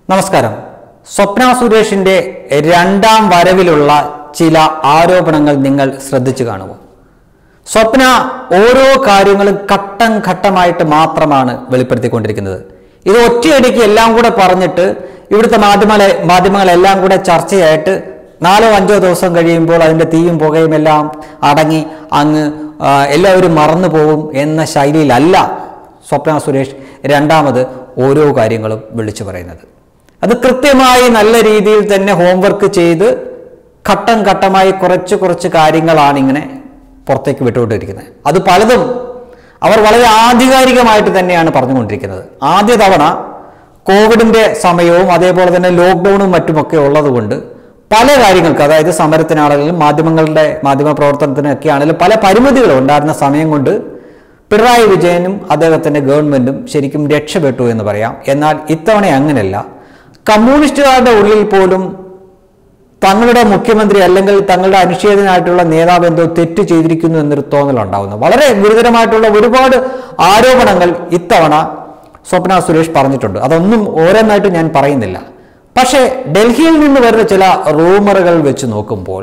നമസ്കാരം സ്വപ്ന സുരേഷിന്റെ രണ്ടാം വരവിലുള്ള ചില ആരോപണങ്ങൾ നിങ്ങൾ ശ്രദ്ധിച്ചു കാണുമോ സ്വപ്ന ഓരോ കാര്യങ്ങളും ഘട്ടം ഘട്ടമായിട്ട് മാത്രമാണ് വെളിപ്പെടുത്തിക്കൊണ്ടിരിക്കുന്നത് ഇത് ഒറ്റയടിക്ക് എല്ലാം കൂടെ പറഞ്ഞിട്ട് ഇവിടുത്തെ മാധ്യമങ്ങളെ മാധ്യമങ്ങളെല്ലാം കൂടെ ചർച്ചയായിട്ട് നാലോ അഞ്ചോ ദിവസം കഴിയുമ്പോൾ അതിൻ്റെ തീയും പുകയും എല്ലാം അടങ്ങി അങ്ങ് ആ, എല്ലാവരും മറന്നു പോകും എന്ന ശൈലിയിലല്ല സ്വപ്ന സുരേഷ് രണ്ടാമത് ഓരോ കാര്യങ്ങളും വിളിച്ചു പറയുന്നത് അത് കൃത്യമായി നല്ല രീതിയിൽ തന്നെ ഹോംവർക്ക് ചെയ്ത് ഘട്ടം ഘട്ടമായി കുറച്ച് കുറച്ച് കാര്യങ്ങളാണ് ഇങ്ങനെ പുറത്തേക്ക് വിട്ടുകൊണ്ടിരിക്കുന്നത് അത് പലതും അവർ വളരെ ആധികാരികമായിട്ട് തന്നെയാണ് പറഞ്ഞുകൊണ്ടിരിക്കുന്നത് ആദ്യ തവണ കോവിഡിന്റെ സമയവും അതേപോലെ തന്നെ ലോക്ക്ഡൌണും മറ്റുമൊക്കെ ഉള്ളതുകൊണ്ട് പല കാര്യങ്ങൾക്ക് അതായത് സമരത്തിനാണെങ്കിലും മാധ്യമങ്ങളുടെ മാധ്യമ പ്രവർത്തനത്തിനൊക്കെ ആണെങ്കിലും പല പരിമിതികളും ഉണ്ടായിരുന്ന സമയം കൊണ്ട് പിണറായി വിജയനും അദ്ദേഹത്തിന്റെ ഗവൺമെന്റും ശരിക്കും രക്ഷപ്പെട്ടു എന്ന് പറയാം എന്നാൽ ഇത്തവണ അങ്ങനെയല്ല കമ്മ്യൂണിസ്റ്റുകാരുടെ ഉള്ളിൽ പോലും തങ്ങളുടെ മുഖ്യമന്ത്രി അല്ലെങ്കിൽ തങ്ങളുടെ അനിഷേധനായിട്ടുള്ള നേതാവ് എന്തോ തെറ്റ് ചെയ്തിരിക്കുന്നു എന്നൊരു തോന്നലുണ്ടാവുന്നു വളരെ ഗുരുതരമായിട്ടുള്ള ഒരുപാട് ആരോപണങ്ങൾ ഇത്തവണ സ്വപ്ന സുരേഷ് പറഞ്ഞിട്ടുണ്ട് അതൊന്നും ഓരോന്നായിട്ട് ഞാൻ പറയുന്നില്ല പക്ഷേ ഡൽഹിയിൽ നിന്ന് വരുന്ന ചില റൂമറുകൾ വെച്ച് നോക്കുമ്പോൾ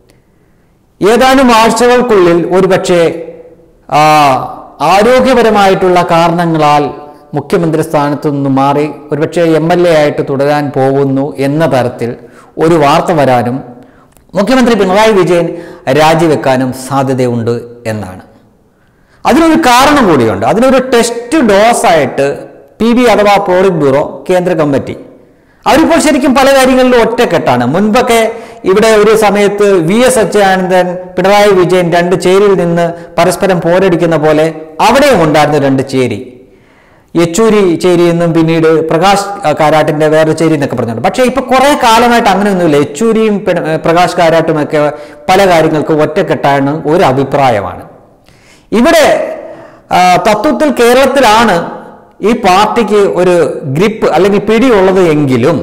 ഏതാനും ആഴ്ചകൾക്കുള്ളിൽ ഒരുപക്ഷെ ആ, ആരോഗ്യപരമായിട്ടുള്ള കാരണങ്ങളാൽ മുഖ്യമന്ത്രി സ്ഥാനത്തു നിന്ന് മാറി ഒരുപക്ഷെ എം എൽ എ ആയിട്ട് തുടരാൻ പോകുന്നു എന്ന തരത്തിൽ ഒരു വാർത്ത വരാനും മുഖ്യമന്ത്രി പിണറായി വിജയൻ രാജിവെക്കാനും സാധ്യതയുണ്ട് എന്നാണ് അതിനൊരു കാരണം കൂടിയുണ്ട് അതിനൊരു ടെസ്റ്റ് ഡോസായിട്ട് പി ബി അഥവാ പോളിറ്റ് ബ്യൂറോ കേന്ദ്ര കമ്മിറ്റി അവരിപ്പോൾ ശരിക്കും പല കാര്യങ്ങളിലും ഒറ്റക്കെട്ടാണ് മുൻപൊക്കെ ഇവിടെ ഒരു സമയത്ത് വി എസ് അച്യുതാനന്ദൻ പിണറായി വിജയൻ രണ്ട് ചേരിയിൽ നിന്ന് പരസ്പരം പോരടിക്കുന്ന പോലെ അവിടെയും ഉണ്ടായിരുന്നു രണ്ട് ചേരി യെച്ചൂരി ചേരി എന്നും പിന്നീട് പ്രകാശ് കാരാട്ടിന്റെ വേറെ ചേരി എന്നൊക്കെ പറഞ്ഞിട്ടുണ്ട് പക്ഷേ ഇപ്പൊ കുറെ കാലമായിട്ട് അങ്ങനെയൊന്നുമില്ല യെച്ചൂരിയും പിണ- പ്രകാശ് കാരാട്ടും ഒക്കെ പല കാര്യങ്ങൾക്ക് ഒറ്റക്കെട്ടാണ് ഒരു അഭിപ്രായമാണ് ഇവിടെ ആ, തത്വത്തിൽ കേരളത്തിലാണ് ഈ പാർട്ടിക്ക് ഒരു ഗ്രിപ്പ് അല്ലെങ്കിൽ പിടിയുള്ളത് എങ്കിലും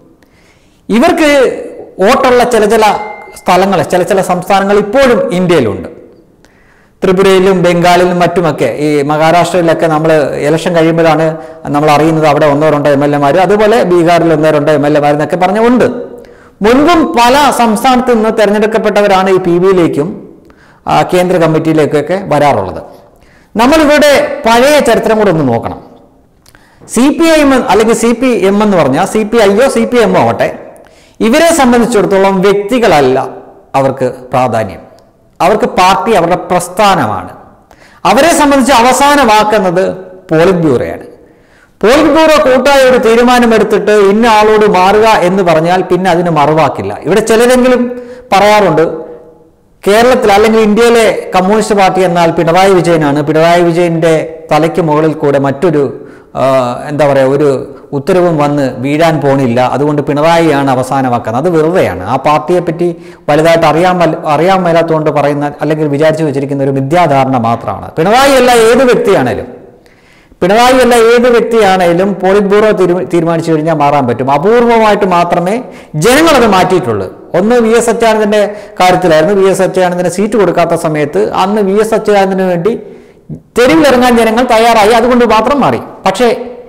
ഇവർക്ക് വോട്ടുള്ള ചില ചില സ്ഥലങ്ങൾ ചില ചില സംസ്ഥാനങ്ങൾ ഇപ്പോഴും ഇന്ത്യയിലുണ്ട് ത്രിപുരയിലും ബംഗാളിലും മറ്റുമൊക്കെ ഈ മഹാരാഷ്ട്രയിലൊക്കെ നമ്മൾ ഇലക്ഷൻ കഴിയുമ്പോഴാണ് നമ്മൾ അറിയുന്നത് അവിടെ ഒന്നോ രണ്ടോ എം എൽ എമാർ അതുപോലെ ബീഹാറിൽ ഒന്നോ രണ്ടോ എം എൽ എമാർ എന്നൊക്കെ പറഞ്ഞുണ്ട് മുൻപും പല സംസ്ഥാനത്ത് നിന്ന് തിരഞ്ഞെടുക്കപ്പെട്ടവരാണ് ഈ പി ബിയിലേക്കും കേന്ദ്ര കമ്മിറ്റിയിലേക്കൊക്കെ വരാറുള്ളത് നമ്മളിവിടെ പഴയ ചരിത്രം കൂടെ ഒന്ന് നോക്കണം സി പി ഐ എം അല്ലെങ്കിൽ സി പി എം എന്ന് പറഞ്ഞാൽ സി പി ഐയോ സി പി എമ്മോ ആവട്ടെ ഇവരെ സംബന്ധിച്ചിടത്തോളം വ്യക്തികളല്ല അവർക്ക് പ്രാധാന്യം അവർക്ക് പാർട്ടി അവരുടെ പ്രസ്ഥാനമാണ് അവരെ സംബന്ധിച്ച് അവസാന വാക്കുന്നത് പോളിറ്റ് ബ്യൂറോയാണ് പോളിറ്റ് ബ്യൂറോ കൂട്ടായ ഒരു തീരുമാനമെടുത്തിട്ട് ഇന്ന ആളോട് മാറുക എന്ന് പറഞ്ഞാൽ പിന്നെ അതിന് മറുവാക്കില്ല ഇവിടെ ചിലരെങ്കിലും പറയാറുണ്ട് കേരളത്തിൽ അല്ലെങ്കിൽ ഇന്ത്യയിലെ കമ്മ്യൂണിസ്റ്റ് പാർട്ടി എന്നാൽ പിണറായി വിജയനാണ് പിണറായി വിജയന്റെ തലയ്ക്ക് മുകളിൽ കൂടെ മറ്റൊരു ആ, എന്താ പറയുക ഒരു ഉത്തരവും വന്ന് വീഴാൻ പോണില്ല അതുകൊണ്ട് പിണറായിയാണ് അവസാനമാക്കുന്നത് അത് വെറുതെയാണ് ആ പാർട്ടിയെ പറ്റി വലുതായിട്ട് അറിയാൻ വല്ല- അറിയാൻ മേലാത്തതുകൊണ്ട് പറയുന്ന അല്ലെങ്കിൽ വിചാരിച്ചു വെച്ചിരിക്കുന്ന ഒരു മിഥ്യാധാരണ മാത്രമാണ് പിണറായി അല്ല ഏത് വ്യക്തിയാണേലും പിണറായി അല്ല ഏത് വ്യക്തിയാണേലും പോളിറ്റ് ബ്യൂറോ തീരു- തീരുമാനിച്ചു കഴിഞ്ഞാൽ മാറാൻ പറ്റും അപൂർവമായിട്ട് മാത്രമേ ജനങ്ങൾ അത് മാറ്റിയിട്ടുള്ളൂ ഒന്ന് വി എസ് അച്യുതാനന്ദന്റെ കാര്യത്തിലായിരുന്നു വി എസ് അച്യുതാനന്ദന് സീറ്റ് കൊടുക്കാത്ത സമയത്ത് അന്ന് വി എസ് അച്യുതാനന്ദന് വേണ്ടി തെരുവിലിറങ്ങാൻ ജനങ്ങൾ തയ്യാറായി അതുകൊണ്ട് മാത്രം മാറി പക്ഷേ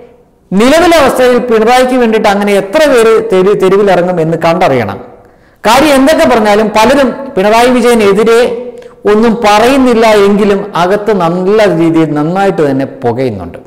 നിലവിലെ അവസ്ഥയിൽ പിണറായിക്ക് വേണ്ടിയിട്ട് അങ്ങനെ എത്ര പേര് തെരു തെരുവിലിറങ്ങും എന്ന് കണ്ടറിയണം കാര്യം എന്തൊക്കെ പറഞ്ഞാലും പലരും പിണറായി വിജയനെതിരെ ഒന്നും പറയുന്നില്ല എങ്കിലും അകത്ത് നല്ല രീതിയിൽ നന്നായിട്ട് തന്നെ പുകയുന്നുണ്ട്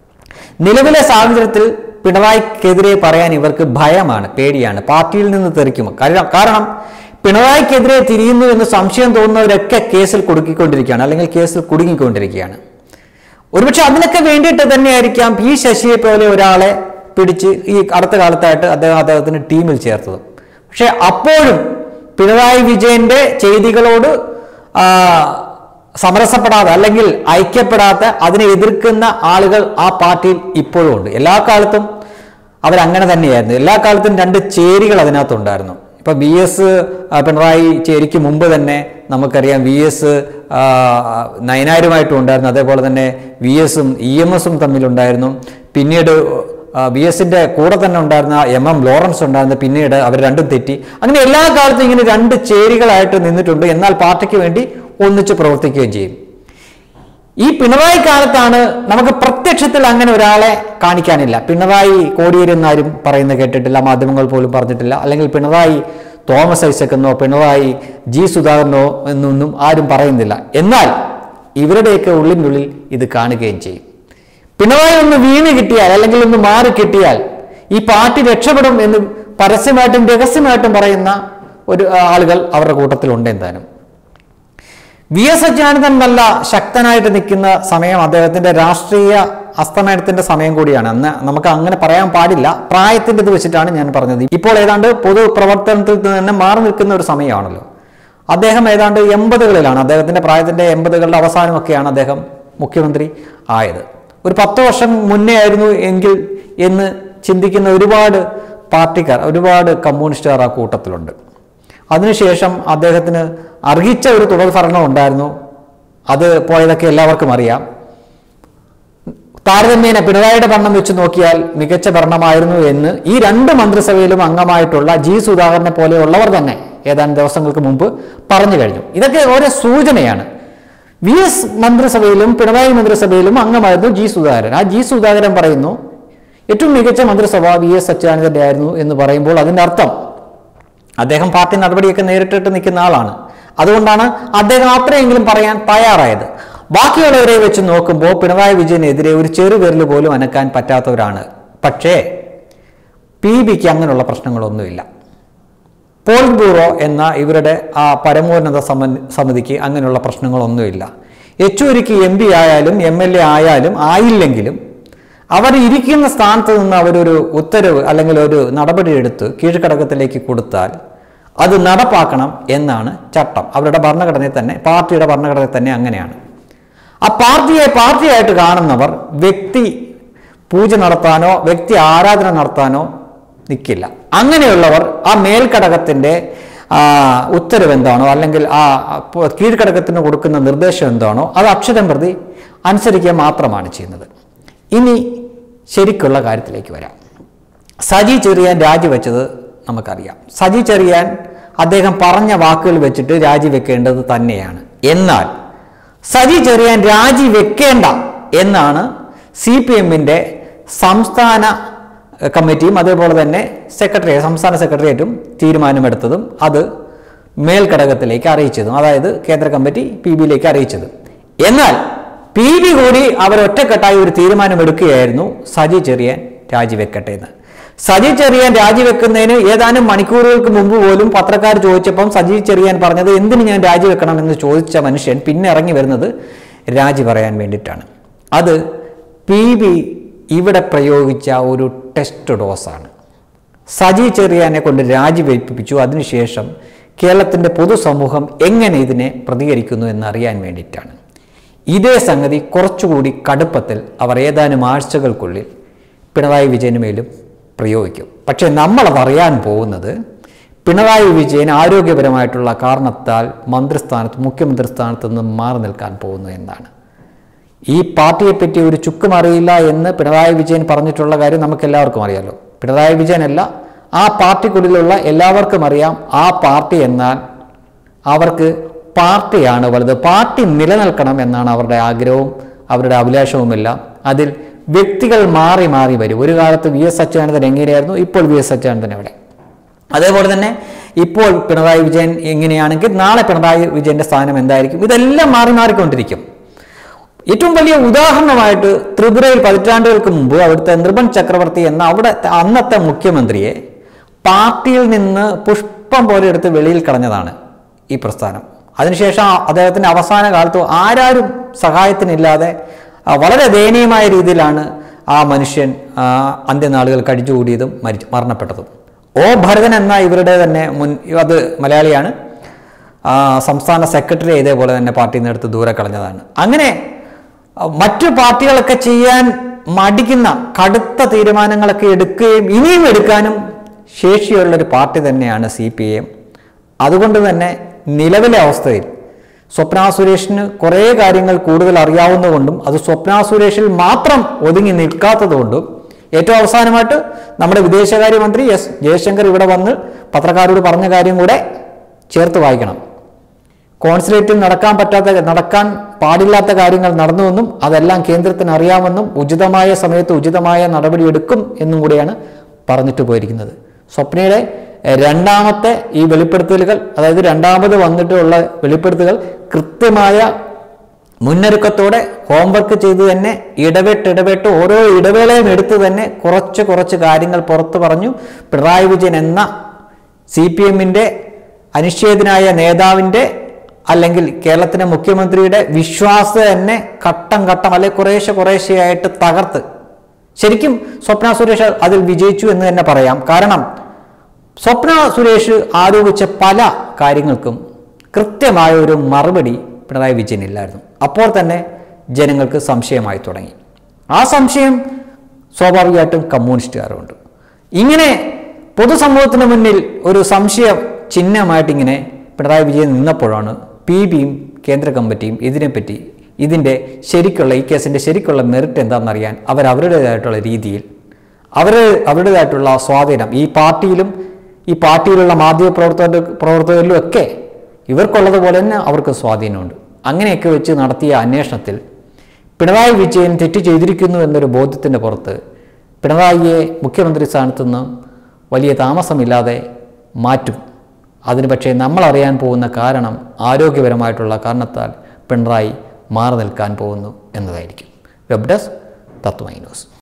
നിലവിലെ സാഹചര്യത്തിൽ പിണറായിക്കെതിരെ പറയാൻ ഇവർക്ക് ഭയമാണ് പേടിയാണ് പാർട്ടിയിൽ നിന്ന് തെറിക്കും കാരണം കാരണം പിണറായിക്കെതിരെ തിരിയുന്നു എന്ന് സംശയം തോന്നുന്നവരൊക്കെ കേസിൽ കുടുക്കിക്കൊണ്ടിരിക്കുകയാണ് അല്ലെങ്കിൽ കേസിൽ കുടുങ്ങിക്കൊണ്ടിരിക്കുകയാണ് ഒരുപക്ഷെ അതിനൊക്കെ വേണ്ടിയിട്ട് തന്നെയായിരിക്കാം പി ശശിയെ പോലെ ഒരാളെ പിടിച്ച് ഈ അടുത്ത കാലത്തായിട്ട് അദ്ദേഹം അദ്ദേഹത്തിന് ടീമിൽ ചേർത്തത് പക്ഷെ അപ്പോഴും പിണറായി വിജയന്റെ ചെയ്തികളോട് ആ, സമരസപ്പെടാതെ അല്ലെങ്കിൽ ഐക്യപ്പെടാത്ത അതിനെ എതിർക്കുന്ന ആളുകൾ ആ പാർട്ടിയിൽ ഇപ്പോഴും ഉണ്ട് എല്ലാ കാലത്തും അവരങ്ങനെ തന്നെയായിരുന്നു എല്ലാ കാലത്തും രണ്ട് ചേരികൾ അതിനകത്തുണ്ടായിരുന്നു ഇപ്പൊ ബി എസ് പിണറായി ചേരിക്ക് മുമ്പ് തന്നെ നമുക്കറിയാം വി എസ് നയനാരുമായിട്ടും ഉണ്ടായിരുന്നു അതേപോലെ തന്നെ വി എസും ഇ എം എസും തമ്മിലുണ്ടായിരുന്നു പിന്നീട് ബി എസിന്റെ കൂടെ തന്നെ ഉണ്ടായിരുന്ന എം എം ലോറൻസ് ഉണ്ടായിരുന്നു പിന്നീട് അവർ രണ്ടും തെറ്റി അങ്ങനെ എല്ലാ കാലത്തും ഇങ്ങനെ രണ്ട് ചേരികളായിട്ട് നിന്നിട്ടുണ്ട് എന്നാൽ പാർട്ടിക്ക് വേണ്ടി ഒന്നിച്ച് പ്രവർത്തിക്കുകയും ചെയ്യും ഈ പിണറായി കാലത്താണ് നമുക്ക് പ്രത്യക്ഷത്തിൽ അങ്ങനെ ഒരാളെ കാണിക്കാനില്ല പിണറായി കോടിയേരെന്നാരും പറയുന്നത് കേട്ടിട്ടില്ല മാധ്യമങ്ങൾ പോലും പറഞ്ഞിട്ടില്ല അല്ലെങ്കിൽ പിണറായി തോമസ് ഐസക് എന്നോ പിണറായി ജി സുധാകരനോ എന്നൊന്നും ആരും പറയുന്നില്ല എന്നാൽ ഇവരുടെയൊക്കെ ഉള്ളിനുള്ളിൽ ഇത് കാണുകയും ചെയ്യും പിണറായി ഒന്ന് വീണ് കിട്ടിയാൽ അല്ലെങ്കിൽ ഒന്ന് മാറി കിട്ടിയാൽ ഈ പാർട്ടി രക്ഷപ്പെടും എന്ന് പരസ്യമായിട്ടും രഹസ്യമായിട്ടും പറയുന്ന ഒരു ആ, ആളുകൾ അവരുടെ കൂട്ടത്തിലുണ്ട് എന്തായാലും വി എസ് അച്യുതാനന്ദൻ നല്ല ശക്തനായിട്ട് നിൽക്കുന്ന സമയം അദ്ദേഹത്തിന്റെ രാഷ്ട്രീയ അസ്തമയത്തിന്റെ സമയം കൂടിയാണ് അന്ന് നമുക്ക് അങ്ങനെ പറയാൻ പാടില്ല പ്രായത്തിന്റെ ഇത് വെച്ചിട്ടാണ് ഞാൻ പറഞ്ഞത് ഇപ്പോൾ ഏതാണ്ട് പൊതു പ്രവർത്തനത്തിൽ തന്നെ മാറി നിൽക്കുന്ന ഒരു സമയമാണല്ലോ അദ്ദേഹം ഏതാണ്ട് എൺപതുകളിലാണ് അദ്ദേഹത്തിന്റെ പ്രായത്തിന്റെ എൺപതുകളുടെ അവസാനമൊക്കെയാണ് അദ്ദേഹം മുഖ്യമന്ത്രി ആയത് ഒരു പത്ത് വർഷം മുന്നേ ആയിരുന്നു എങ്കിൽ എന്ന് ചിന്തിക്കുന്ന ഒരുപാട് പാർട്ടിക്കാർ ഒരുപാട് കമ്മ്യൂണിസ്റ്റുകാർ ആ കൂട്ടത്തിലുണ്ട് അതിനുശേഷം അദ്ദേഹത്തിന് അർഹിച്ച ഒരു തുടർ ഭരണം ഉണ്ടായിരുന്നു അത് പോയതൊക്കെ എല്ലാവർക്കും അറിയാം താരതമ്യേന പിണറായിയുടെ ഭരണം വെച്ച് നോക്കിയാൽ മികച്ച ഭരണമായിരുന്നു എന്ന് ഈ രണ്ട് മന്ത്രിസഭയിലും അംഗമായിട്ടുള്ള ജി സുധാകരനെ പോലെയുള്ളവർ തന്നെ ഏതാനും ദിവസങ്ങൾക്ക് മുമ്പ് പറഞ്ഞു കഴിഞ്ഞു ഇതൊക്കെ ഓരോ സൂചനയാണ് വി എസ് മന്ത്രിസഭയിലും പിണറായി മന്ത്രിസഭയിലും അംഗമായിരുന്നു ജി സുധാകരൻ ആ ജി സുധാകരൻ പറയുന്നു ഏറ്റവും മികച്ച മന്ത്രിസഭ വി എസ് അച്യുതാനന്ദന്റെ ആയിരുന്നു എന്ന് പറയുമ്പോൾ അതിന്റെ അർത്ഥം അദ്ദേഹം പാർട്ടി നടപടിയൊക്കെ നേരിട്ടിട്ട് നിൽക്കുന്ന ആളാണ് അതുകൊണ്ടാണ് അദ്ദേഹം അത്രയെങ്കിലും പറയാൻ തയ്യാറായത് ബാക്കിയുള്ളവരെ വെച്ച് നോക്കുമ്പോൾ പിണറായി വിജയനെതിരെ ഒരു ചെറുവിരൽ പോലും അനക്കാൻ പറ്റാത്തവരാണ് പക്ഷേ പി ബിക്ക് അങ്ങനെയുള്ള പ്രശ്നങ്ങളൊന്നുമില്ല പോളിറ്റ് ബ്യൂറോ എന്ന ഇവരുടെ ആ പരമോന്നത സമ- സമിതിക്ക് അങ്ങനെയുള്ള പ്രശ്നങ്ങളൊന്നുമില്ല യെച്ചൂരിക്ക് എം പി ആയാലും എം എൽ എ ആയാലും ആയില്ലെങ്കിലും അവർ ഇരിക്കുന്ന സ്ഥാനത്ത് നിന്ന് അവരൊരു ഉത്തരവ് അല്ലെങ്കിൽ ഒരു നടപടി എടുത്ത് കീഴ്ഘടകത്തിലേക്ക് കൊടുത്താൽ അത് നടപ്പാക്കണം എന്നാണ് ചട്ടം അവരുടെ ഭരണഘടനയിൽ തന്നെ പാർട്ടിയുടെ ഭരണഘടനയിൽ തന്നെ അങ്ങനെയാണ് ആ പാർട്ടിയെ പാർട്ടിയായിട്ട് കാണുന്നവർ വ്യക്തി പൂജ നടത്താനോ വ്യക്തി ആരാധന നടത്താനോ നിൽക്കില്ല അങ്ങനെയുള്ളവർ ആ മേൽഘടകത്തിൻ്റെ ആ, ഉത്തരവ് എന്താണോ അല്ലെങ്കിൽ ആ പ- കീഴ്ഘടകത്തിന് കൊടുക്കുന്ന നിർദ്ദേശം എന്താണോ അത് അക്ഷരം പ്രതി അനുസരിക്കുക മാത്രമാണ് ചെയ്യുന്നത് ഇനി ശരിക്കുള്ള കാര്യത്തിലേക്ക് വരാം സജി ചെറിയാൻ രാജിവെച്ചത് നമുക്കറിയാം സജി ചെറിയാൻ അദ്ദേഹം പറഞ്ഞ വാക്കുകൾ വെച്ചിട്ട് രാജിവെക്കേണ്ടത് തന്നെയാണ് എന്നാൽ സജി ചെറിയാൻ രാജിവെക്കേണ്ട എന്നാണ് സി പി എമ്മിൻ്റെ സംസ്ഥാന എഹ്, കമ്മിറ്റിയും അതേപോലെ തന്നെ സെക്രട്ടറി സംസ്ഥാന സെക്രട്ടേറിയറ്റും തീരുമാനമെടുത്തതും അത് മേൽഘടകത്തിലേക്ക് അറിയിച്ചതും അതായത് കേന്ദ്ര കമ്മിറ്റി പി ബിയിലേക്ക് അറിയിച്ചതും എന്നാൽ പി ബി കൂടി അവർ ഒറ്റക്കെട്ടായി ഒരു തീരുമാനമെടുക്കുകയായിരുന്നു സജി ചെറിയാൻ രാജിവെക്കട്ടെ എന്ന് സജി ചെറിയാൻ രാജിവെക്കുന്നതിന് ഏതാനും മണിക്കൂറുകൾക്ക് മുമ്പ് പോലും പത്രക്കാർ ചോദിച്ചപ്പം സജി ചെറിയാൻ പറഞ്ഞത് എന്തിന് ഞാൻ രാജിവെക്കണം എന്ന് ചോദിച്ച മനുഷ്യൻ പിന്നെ ഇറങ്ങി വരുന്നത് രാജി പറയാൻ വേണ്ടിയിട്ടാണ് അത് പി ബി ഇവിടെ പ്രയോഗിച്ച ഒരു ടെസ്റ്റ് ഡോസാണ് സജി ചെറിയാനെ കൊണ്ട് രാജിവെപ്പിച്ചു അതിനുശേഷം കേരളത്തിൻ്റെ പൊതുസമൂഹം എങ്ങനെ ഇതിനെ പ്രതികരിക്കുന്നു എന്നറിയാൻ വേണ്ടിയിട്ടാണ് ഇതേ സംഗതി കുറച്ചുകൂടി കടുപ്പത്തിൽ അവർ ഏതാനും ആഴ്ചകൾക്കുള്ളിൽ പിണറായി വിജയന് മേലും പ്രയോഗിക്കും പക്ഷേ നമ്മളത് അറിയാൻ പോകുന്നത് പിണറായി വിജയൻ ആരോഗ്യപരമായിട്ടുള്ള കാരണത്താൽ മന്ത്രിസ്ഥാനത്ത് മുഖ്യമന്ത്രി സ്ഥാനത്ത് നിന്ന് മാറി നിൽക്കാൻ പോകുന്നു എന്നാണ് ഈ പാർട്ടിയെപ്പറ്റി ഒരു ചുക്കും അറിയില്ല എന്ന് പിണറായി വിജയൻ പറഞ്ഞിട്ടുള്ള കാര്യം നമുക്ക് എല്ലാവർക്കും അറിയാലോ പിണറായി വിജയനല്ല ആ പാർട്ടിക്കുള്ളിലുള്ള എല്ലാവർക്കും അറിയാം ആ പാർട്ടി എന്നാൽ അവർക്ക് പാർട്ടിയാണ് വലുത് പാർട്ടി നിലനിൽക്കണം എന്നാണ് അവരുടെ ആഗ്രഹവും അവരുടെ അഭിലാഷവുമെല്ലാം അതിൽ വ്യക്തികൾ മാറി മാറി വരും ഒരു കാലത്ത് വി എസ് അച്യുതാനന്ദൻ എങ്ങനെയായിരുന്നു ഇപ്പോൾ വി എസ് അച്യുതാനന്ദൻ എവിടെ അതേപോലെ തന്നെ ഇപ്പോൾ പിണറായി വിജയൻ എങ്ങനെയാണെങ്കിൽ നാളെ പിണറായി വിജയന്റെ സ്ഥാനം എന്തായിരിക്കും ഇതെല്ലാം മാറി മാറിക്കൊണ്ടിരിക്കും ഏറ്റവും വലിയ ഉദാഹരണമായിട്ട് ത്രിപുരയിൽ പതിറ്റാണ്ടുകൾക്ക് മുമ്പ് അവിടുത്തെ നൃപൻ ചക്രവർത്തി എന്ന അവിടെ അന്നത്തെ മുഖ്യമന്ത്രിയെ പാർട്ടിയിൽ നിന്ന് പുഷ്പം പോലെ എടുത്ത് വെളിയിൽ കളഞ്ഞതാണ് ഈ പ്രസ്ഥാനം അതിനുശേഷം ആ- അദ്ദേഹത്തിന്റെ അവസാന കാലത്ത് ആരാരും സഹായത്തിനില്ലാതെ ആ, വളരെ ദയനീയമായ രീതിയിലാണ് ആ മനുഷ്യൻ ആ, അന്ത്യനാളുകൾ കഴിച്ചുകൂടിയതും മരിച്ചു മരണപ്പെട്ടതും ഓ ഭരതൻ എന്ന ഇവരുടെ തന്നെ മുൻ അത് മലയാളിയാണ് ആ, സംസ്ഥാന സെക്രട്ടറി ഇതേപോലെ തന്നെ പാർട്ടിയിൽ നിന്ന് എടുത്ത് ദൂരെ കളഞ്ഞതാണ് അങ്ങനെ ആ, മറ്റു പാർട്ടികളൊക്കെ ചെയ്യാൻ മടിക്കുന്ന കടുത്ത തീരുമാനങ്ങളൊക്കെ എടുക്കുകയും ഇനിയും എടുക്കാനും ശേഷിയുള്ളൊരു പാർട്ടി തന്നെയാണ് സി പി എം അതുകൊണ്ട് തന്നെ നിലവിലെ അവസ്ഥയിൽ സ്വപ്ന സുരേഷിന് കുറേ കാര്യങ്ങൾ കൂടുതൽ അറിയാവുന്നതുകൊണ്ടും അത് സ്വപ്ന സുരേഷിൽ മാത്രം ഒതുങ്ങി നിൽക്കാത്തതുകൊണ്ടും ഏറ്റവും അവസാനമായിട്ട് നമ്മുടെ വിദേശകാര്യമന്ത്രി എസ് ജയശങ്കർ ഇവിടെ വന്ന് പത്രക്കാരോട് പറഞ്ഞ കാര്യം കൂടെ ചേർത്ത് വായിക്കണം കോൺസുലേറ്റിൽ നടക്കാൻ പറ്റാത്ത നടക്കാൻ പാടില്ലാത്ത കാര്യങ്ങൾ നടന്നുവെന്നും അതെല്ലാം കേന്ദ്രത്തിന് അറിയാമെന്നും ഉചിതമായ സമയത്ത് ഉചിതമായ നടപടിയെടുക്കും എന്നും കൂടിയാണ് പറഞ്ഞിട്ട് പോയിരിക്കുന്നത് സ്വപ്നയുടെ രണ്ടാമത്തെ ഈ വെളിപ്പെടുത്തലുകൾ അതായത് രണ്ടാമത് വന്നിട്ടുള്ള വെളിപ്പെടുത്തലുകൾ കൃത്യമായ മുന്നൊരുക്കത്തോടെ ഹോംവർക്ക് ചെയ്ത് തന്നെ ഇടപെട്ട് ഇടപെട്ട് ഓരോ ഇടവേളയും എടുത്ത് തന്നെ കുറച്ച് കുറച്ച് കാര്യങ്ങൾ പുറത്തു പറഞ്ഞു പിണറായി വിജയൻ എന്ന സി പി എമ്മിൻ്റെ അനിശ്ചിതനായ നേതാവിൻ്റെ അല്ലെങ്കിൽ കേരളത്തിലെ മുഖ്യമന്ത്രിയുടെ വിശ്വാസം തന്നെ ഘട്ടം ഘട്ടം അല്ലെ കുറേശ്ശെ കുറേശ്ശെയായിട്ട് തകർത്ത് ശരിക്കും സ്വപ്ന സുരേഷ് അതിൽ വിജയിച്ചു എന്ന് തന്നെ പറയാം കാരണം സ്വപ്ന സുരേഷ് ആരോപിച്ച പല കാര്യങ്ങൾക്കും കൃത്യമായ ഒരു മറുപടി പിണറായി വിജയനില്ലായിരുന്നു അപ്പോൾ തന്നെ ജനങ്ങൾക്ക് സംശയമായി തുടങ്ങി ആ സംശയം സ്വാഭാവികമായിട്ടും കമ്മ്യൂണിസ്റ്റുകാരുണ്ട് ഇങ്ങനെ പൊതുസമൂഹത്തിന് മുന്നിൽ ഒരു സംശയ ചിഹ്നമായിട്ട് ഇങ്ങനെ പിണറായി വിജയൻ നിന്നപ്പോഴാണ് പി ബിയും കേന്ദ്ര കമ്മിറ്റിയും ഇതിനെപ്പറ്റി ഇതിൻ്റെ ശരിക്കുള്ള ഈ കേസിൻ്റെ ശരിക്കുള്ള മെറിറ്റ് എന്താണെന്നറിയാൻ അവർ അവരുടേതായിട്ടുള്ള രീതിയിൽ അവർ അവരുടേതായിട്ടുള്ള സ്വാധീനം ഈ പാർട്ടിയിലും ഈ പാർട്ടിയിലുള്ള മാധ്യമ പ്രവർത്തക പ്രവർത്തകരിലും ഒക്കെ ഇവർക്കുള്ളതുപോലെ തന്നെ അവർക്ക് സ്വാധീനമുണ്ട് അങ്ങനെയൊക്കെ വെച്ച് നടത്തിയ അന്വേഷണത്തിൽ പിണറായി വിജയൻ തെറ്റ് ചെയ്തിരിക്കുന്നു എന്നൊരു ബോധ്യത്തിൻ്റെ പുറത്ത് പിണറായിയെ മുഖ്യമന്ത്രി സ്ഥാനത്തു നിന്ന് വലിയ താമസമില്ലാതെ മാറ്റും അതിന് പക്ഷേ നമ്മൾ അറിയാൻ പോകുന്ന കാരണം ആരോഗ്യപരമായിട്ടുള്ള കാരണത്താൽ പിണറായി മാറി നിൽക്കാൻ പോകുന്നു എന്നതായിരിക്കും വെബ് ഡെസ്ക് തത്വമൈ ന്യൂസ്